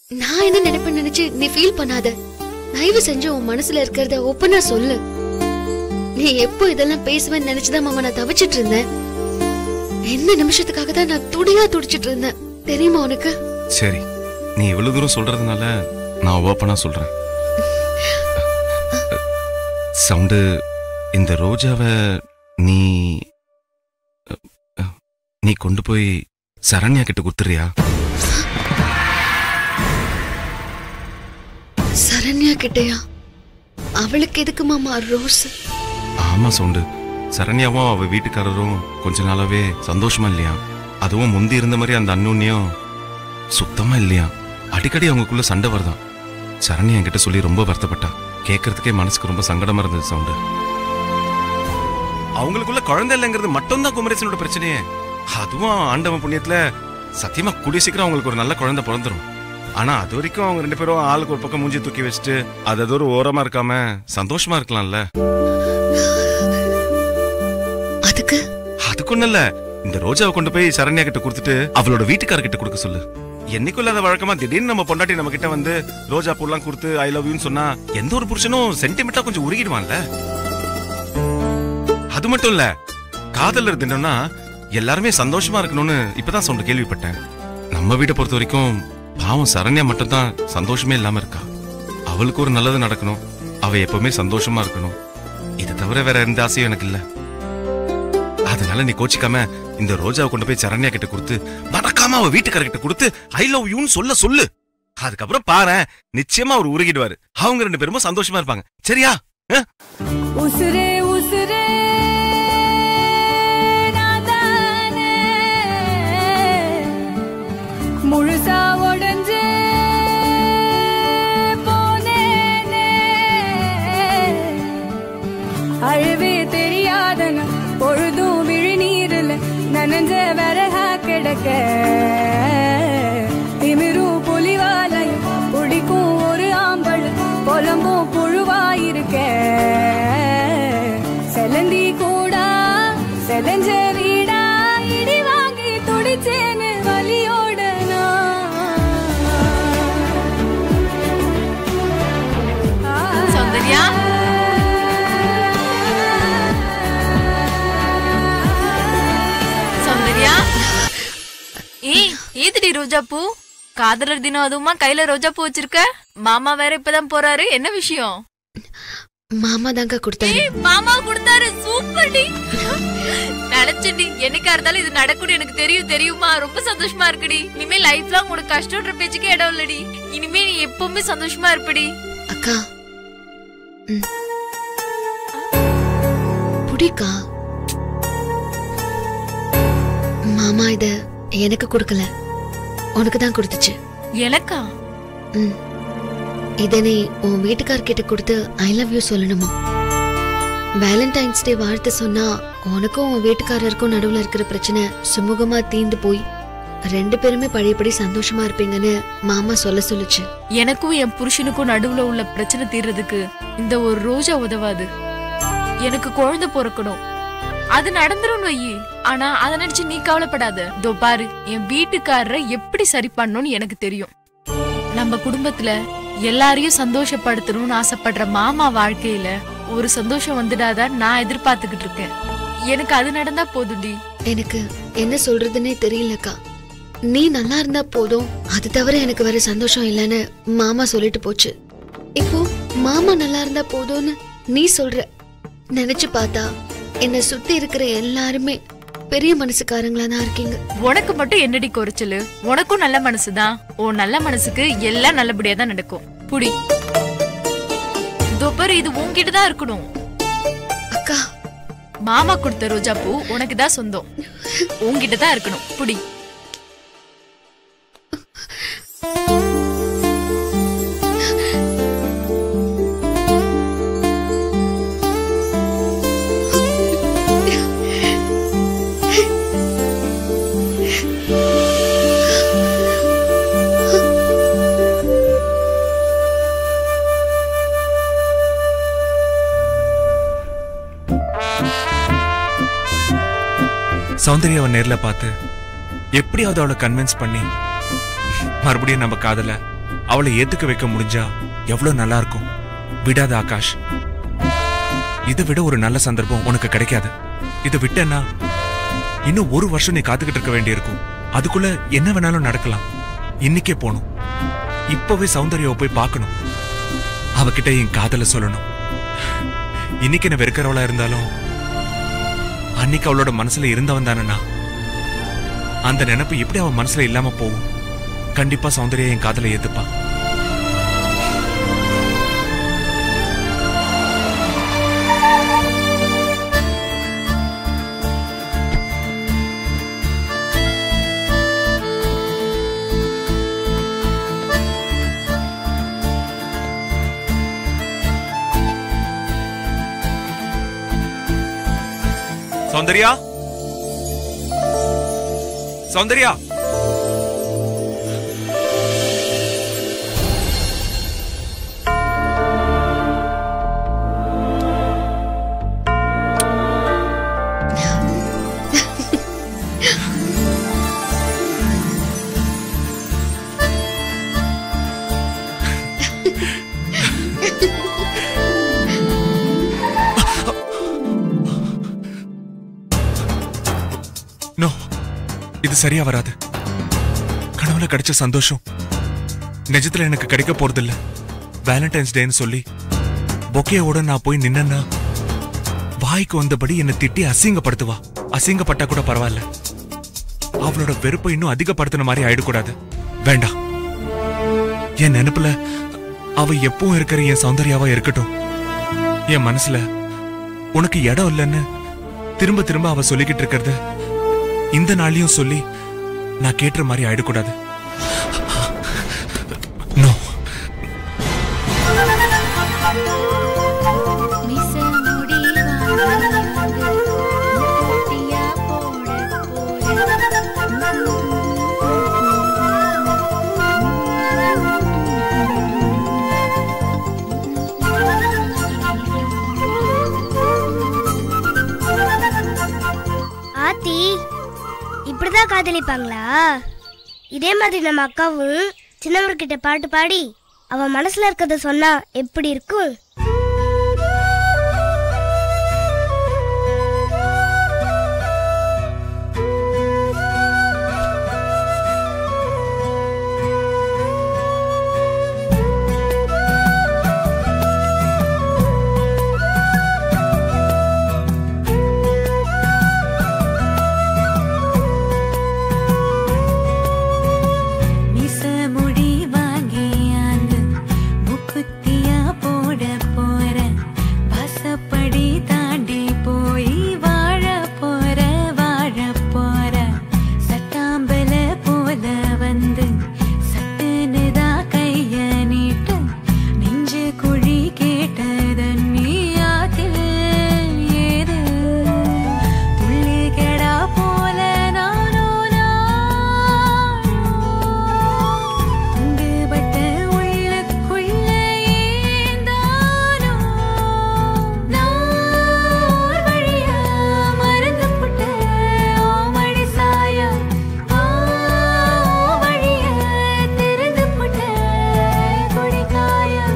நான் என்ன நினைப்பேன்னு நினைச்சு நீ ஃபீல் பண்ணாத தயவு செஞ்சு உன் மனசுல இருக்கிறத ஓப்பனா சொல்லு நீ எப்போ இதெல்லாம் பேசுவேன்னு நினைச்சுதான் மாமா நான் தவிச்சிட்டு இருந்தேன் என்ன நிமிஷத்துக்காக தான் நான் துடியா துடிச்சிட்டு இருந்தேன் தெரியுமா உனக்கு சரி நீ இவ்வளவு தூரம் சொல்றதுனால நான் ஓப்பனா சொல்றேன் சவுண்டு இந்த ரோஜாவை நீ நீ கொண்டு போய் சரண்யா கிட்ட கொடுத்துறியா சரண்யா கிட்டயா அவளுக்கு எதுக்கு மாமா ரோஸ் ஆமா சவுண்டு சரண்யாவும் அவ வீட்டுக்காரரும் கொஞ்ச நாளாவே சந்தோஷமா இல்லையா அதுவும் முந்தி இருந்த மாதிரி அந்த அண்ணூன்னியும் சுத்தமா இல்லையா அடிக்கடி அவங்களுக்குள்ள சண்டை வருதாம் சரண்யா என்கிட்ட சொல்லி ரொம்ப வருத்தப்பட்டா கேட்கறதுக்கே மனசுக்கு ரொம்ப சங்கடமா இருந்தது சவுண்டு அவங்களுக்குள்ள குழந்தை இல்லைங்கிறது மட்டும்தான் குமரேசனோட பிரச்சனையே அதுவும் ஆண்டவன் புண்ணியத்துல சத்தியமா கூடிய சீக்கிரம் அவங்களுக்கு ஒரு நல்ல குழந்தை பிறந்துரும் ஆனா அது வரைக்கும் அவங்க ரெண்டு பேரும் ஆளுக்கு ஒரு பக்கம் மூஞ்சி தூக்கி வச்சுட்டு அது அது ஒரு ஓரமா இருக்காம சந்தோஷமா இருக்கலாம்ல அதுக்கு அதுக்கு ஒண்ணும் இல்ல இந்த ரோஜாவை கொண்டு போய் சரண்யா கிட்ட கொடுத்துட்டு அவளோட வீட்டுக்கார கிட்ட கொடுக்க சொல்லு என்னைக்கும் இல்லாத வழக்கமா திடீர்னு நம்ம பொண்டாட்டி நம்ம கிட்ட வந்து ரோஜா பூலாம் கொடுத்து ஐ லவ் யூன்னு சொன்னா எந்த ஒரு புருஷனும் சென்டிமெண்டா கொஞ்சம் உருகிடுவான்ல அது மட்டும் இல்ல காதலர் தினம்னா எல்லாருமே சந்தோஷமா இருக்கணும்னு இப்பதான் சொன்ன கேள்விப்பட்டேன் நம்ம வீட்டை பொறுத்த வரைக்கும் பாவம் சரண்யா மட்டும்தான் சந்தோஷமே இல்லாம இருக்கா அவளுக்கு ஒரு நல்லது நடக்கணும் அவ எப்பவுமே சந்தோஷமா இருக்கணும் இதை தவிர வேற எந்த ஆசையும் எனக்கு இல்ல அதனால நீ கோச்சிக்காம இந்த ரோஜாவை கொண்டு போய் சரண்யா கிட்ட கொடுத்து மறக்காம அவ வீட்டுக்கார கிட்ட கொடுத்து ஐ லவ் யூன்னு சொல்ல சொல்லு அதுக்கப்புறம் பாரு நிச்சயமா அவர் உருகிடுவாரு அவங்க ரெண்டு பேருமே சந்தோஷமா இருப்பாங்க சரியா அஹ்? உசுரே உசுரே நான்தானே. முழுசா உடைஞ்சு போனேனே. அழுவே தெரியாதன பொழுதும் விழிநீரில் நனைஞ்ச வரகா கிடக்க திமிரும் புலிவாலையும் பிடிக்கும் ஒரு ஆம்பள் புலம்பும் புழுவாயிருக்க செலந்தி கூடா செலஞ்ச வீடா இடி வாங்கி துடிச்சேன்னு வலியோட நான் சௌந்தர்யா? சௌந்தர்யா ஏய் ஏதுடி ரோஜா பூ காதலர் தினம் அதுவுமா கையில ரோஜா பூ வச்சிருக்க மாமா வேற இப்பதான் போறாரு என்ன விஷயம் மாமா தாங்க கொடுத்தாரு ஏய் மாமா கொடுத்தாரு சூப்பர் டி நினைச்சடி என்னைக்கா இருந்தாலும் இது நடக்கும்னு எனக்கு தெரியும் தெரியுமா ரொம்ப சந்தோஷமா இருக்குடி இனிமே லைஃப் லாங் உனக்கு கஷ்டம்ன்ற பேச்சுக்கே இடம் இல்லடி இனிமே நீ எப்பவுமே சந்தோஷமா இருப்படி அக்கா ம். புடிக்கா மாமா இத எனக்கு கொடுக்கல உனக்கு தான் கொடுத்துச்சு எனக்கா ம். இத நீ உன் வீட்டுக்கார்கிட்ட கொடுத்து ஐ லவ் யூ சொல்லணுமா வேலண்டைன்ஸ் டே வாழ்த்து சொன்னா உனக்கும் உன் வீட்டுக்காரருக்கும் நடுவுல இருக்கிற பிரச்சனை சுமூகமா தீந்து போய் ரெண்டு பேருமே பழையபடி சந்தோஷமா இருப்பீங்கன்னு மாமா சொல்ல சொல்லுச்சு எனக்கும் என் புருஷனுக்கும் நடுவுல உள்ள பிரச்சனை தீர்றதுக்கு இந்த ஒரு ரோஜா உதவாது எனக்கு குழந்தை பிறக்கணும் அது நடந்துரும் வையி ஆனா அத நினைச்சு நீ கவலைப்படாத இதோ பாரு என் வீட்டுக்காரரை எப்படி சரி பண்ணணும்னு எனக்கு தெரியும் நம்ம குடும்பத்துல எல்லாரையும் சந்தோஷப்படுத்தணும்னு ஆசைப்படுற மாமா வாழ்க்கையில ஒரு சந்தோஷம் வந்துடாதான் நான் எதிர்பார்த்துக்கிட்டு இருக்கேன் எனக்கு அது நடந்தா போதும்டி எனக்கு என்ன சொல்றதுன்னே தெரியலக்கா நீ நல்லா இருந்தா போதும் அது தவிர எனக்கு வேற சந்தோஷம் இல்லைன்னு மாமா சொல்லிட்டு போச்சு இப்போ மாமா நல்லா இருந்தா போதும்னு நீ சொல்ற நினைச்சு பார்த்தா என்னை சுத்தி இருக்கிற எல்லாருமே பெரிய மனசுக்காரங்களா தான் இருக்கீங்க உனக்கு மட்டும் என்னடி குறைச்சலு உனக்கும் நல்ல மனசுதான் உன் நல்ல மனசுக்கு எல்லாம் நல்லபடியா தான் நடக்கும் புடி இதோ பாரு இது உன்கிட்ட தான் இருக்கணும் அக்கா மாமா கொடுத்த ரோஜா பூ உனக்கு தான் சொந்தம் உன்கிட்ட தான் இருக்கணும் புடி சௌந்தர்யாவை நேர்ல பார்த்து எப்படியாவது அவளை கன்வின்ஸ் பண்ணி மறுபடியும் நம்ம காதல அவளை ஏத்துக்க வைக்க முடிஞ்சா எவ்வளவு நல்லா இருக்கும் விடாத ஆகாஷ் இதை விட ஒரு நல்ல சந்தர்ப்பம் உனக்கு கிடைக்காது இதை விட்டேன்னா இன்னும் ஒரு வருஷம் நீ காத்துக்கிட்டு இருக்க வேண்டியிருக்கும் அதுக்குள்ள என்ன வேணாலும் நடக்கலாம் இன்னைக்கே போகணும் இப்பவே சௌந்தர்யாவை போய் பார்க்கணும் அவகிட்ட என் காதல சொல்லணும் இன்னைக்கு என்ன வெறுக்கிறவளா இருந்தாலும் அன்னைக்கு அவளோட மனசுல இருந்தவன் தானே நான். அந்த நினைப்பு எப்படி அவன் மனசுல இல்லாம போகும் கண்டிப்பா சௌந்தர்யா என் காதலை ஏத்துப்பா சௌந்தர்யா சௌந்தர்யா நோ இது சரியா வராது கனவுல கிடைச்ச சந்தோஷம் நிஜத்துல எனக்கு கிடைக்க போறதில்ல வேலண்டைன்ஸ் டேன்னு சொல்லி பொக்கையோட நான் போய் நின்னா வாய்க்கு வந்தபடி என்னை திட்டி அசிங்கப்படுத்துவா அசிங்கப்பட்டா கூட பரவாயில்ல அவளோட வெறுப்பை இன்னும் அதிகப்படுத்தின மாதிரி ஆயிடக்கூடாது வேண்டாம் என் நினைப்புல அவ எப்பவும் இருக்கிற என் சௌந்தர்யாவா இருக்கட்டும் என் மனசுல உனக்கு இடம் இல்லைன்னு திரும்ப திரும்ப அவ சொல்லிக்கிட்டு இருக்கிறது இந்த நாளையும் சொல்லி நான் கேட்டுற மாதிரி ஆயிடக்கூடாது நோ ஆத்தி இப்படிதான் காதலிப்பாங்களா இதே மாதிரி நம்ம அக்காவும் சின்னவர்கிட்ட பாட்டு பாடி அவ மனசுல இருக்கிறத சொன்னா எப்படி இருக்கும் மிச முடி வாங்கியாந்து முக்குத்தியா போட போற வாசப்படி தாண்டி போய் வாழ போற வாழ போற சட்டாம்பல போல வந்து சட்டுன்னு தான் கைய நீட்டு நெஞ்சு குழி கேட்டத நீயாத்தில் ஏது புள்ளிகடா போல நானோ துண்டுபட்ட உள்ளுக்குள்ள ஏந்தானோ நார் வழியா மறந்து புட்ட ஓ மடி சாயம் ஓ வழியா திறந்து புட்ட கொடி காயம்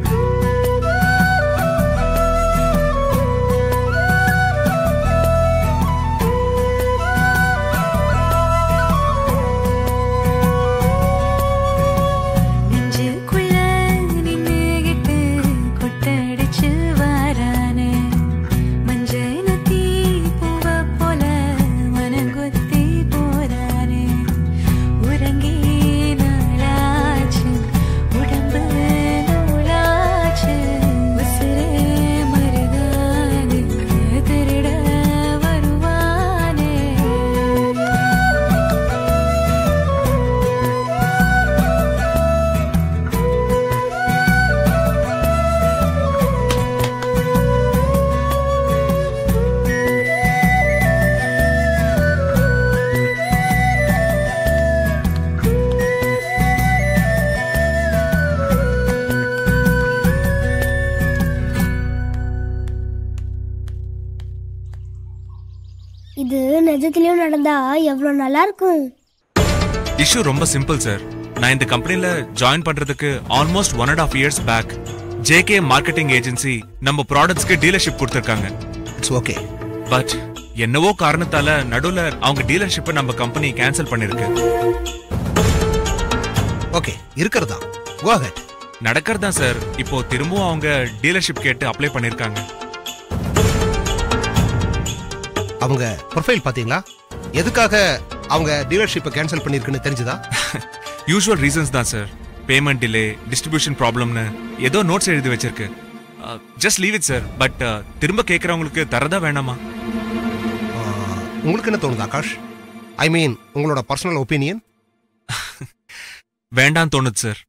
நெஞ்சுக்குள்ள நின்னுகிட்டு கொட்டடிச்சு வாரானே மஞ்சள் நத்தி பூவ போல மனங்கொத்தி போறானே உறங்கி நாளாச்சு உடம்பு நூலாச்சு உசுரே மருதானுக்கு திருட வருவானே இது நிஜத்திலயும் நடந்தா எவ்வளவு நல்லா இருக்கும் இஷ்யூ ரொம்ப சிம்பிள் சார் நான் இந்த கம்பெனில ஜாயின் பண்றதுக்கு almost one and half years back J K marketing agency நம்ம ப்ராடக்ட்ஸ்க்கு டீலர்ஷிப் கொடுத்துருக்காங்க இட்ஸ் ஓகே பட் என்னவோ காரணத்தால நடுவுல அவங்க டீலர்ஷிப்பை நம்ம கம்பெனி கேன்சல் பண்ணிருக்கு ஓகே இருக்கிறதா கோ அஹெட் நடக்கிறதா சார் இப்போ திரும்பவும் அவங்க டீலர்ஷிப் கேட்டு அப்ளை பண்ணிருக்காங்க அவங்க ப்ரொஃபைல் பாத்தீங்களா எதுக்காக அவங்க டீலர்ஷிப்பை கேன்சல் பண்ணிருக்குன்னு தெரிஞ்சுதா யூஷுவல் ரீசன்ஸ் தான் சார் பேமெண்ட் டிலே டிஸ்ட்ரிபியூஷன் ப்ராப்ளம்னு ஏதோ நோட்ஸ் எழுதி வச்சிருக்கு just leave it sir but திரும்ப கேட்கறவங்களுக்கு தரதா வேணாமா ஆஹ், உங்களுக்கு என்ன தோணுது ஆகாஷ் ஐ மீன் உங்களோட பர்சனல் ஒப்பீனியன் வேண்டாம் தோணுது சார்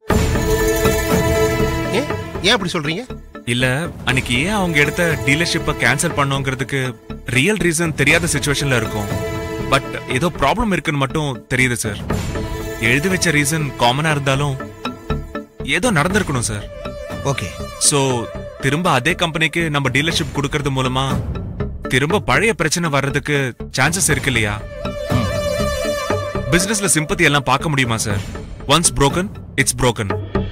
ஏன் ஏன் அப்படி சொல்றீங்க இல்ல அன்னைக்கு ஏன் அவங்க எடுத்த டீலர்ஷிப்பை கேன்சல் பண்ணோங்கிறதுக்கு ரியல் ரீசன் தெரியாத சுச்சுவேஷன்ல இருக்கும் பட் ஏதோ ப்ராப்ளம் இருக்குன்னு மட்டும் தெரியுது சார் எழுதி வச்ச ரீசன் காமனா இருந்தாலும் ஏதோ நடந்திருக்கணும் சார் ஓகே சோ திரும்ப அதே கம்பெனிக்கு நம்ம டீலர்ஷிப் கொடுக்கறது மூலமா திரும்ப பழைய பிரச்சனை வர்றதுக்கு சான்சஸ் இருக்கு இல்லையா பிசினஸ்ல சிம்பத்தி எல்லாம் பார்க்க முடியுமா sir once broken it's broken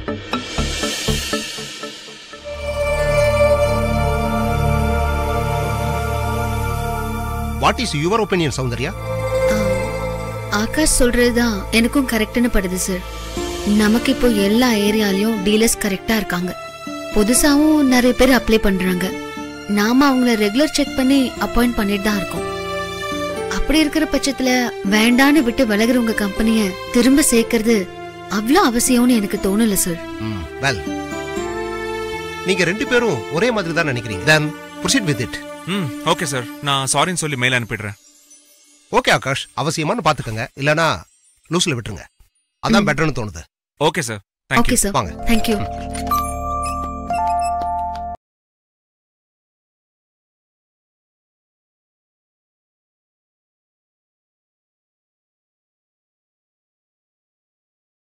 what is your opinion Soundarya Akash சொல்றதுதான் எனக்கும் கரெக்ட்னு படுது சார் நமக்கு இப்போ எல்லா ஏரியாலயும் டீலர்ஸ் கரெக்டா இருக்காங்க புதுசாவும் நிறைய பேர் அப்ளை பண்றாங்க நாம அவங்கள ரெகுலர் செக் பண்ணி அப்பாயிண்ட் பண்ணிட்டு தான் இருக்கோம் அப்படி இருக்கிற பட்சத்துல வேண்டான்னு விட்டு விலகுறவங்க கம்பெனிய திரும்ப சேர்க்கறது அவ்வளவு அவசியம்னு எனக்கு தோணல சார் வெல் நீங்க ரெண்டு பேரும் ஒரே மாதிரி தான் நினைக்கிறீங்க then proceed with it hmm okay sir நான் சாரின்னு சொல்லி மெயில் அனுப்பிடுறேன் ஓகே ஆகாஷ் அவசியமானு பாத்துக்கங்க இல்லனா லூஸ்ல விட்டுருங்க அதான் பெட்டர்னு தோணுது okay sir thank you okay sir வாங்க தேங்க்யூ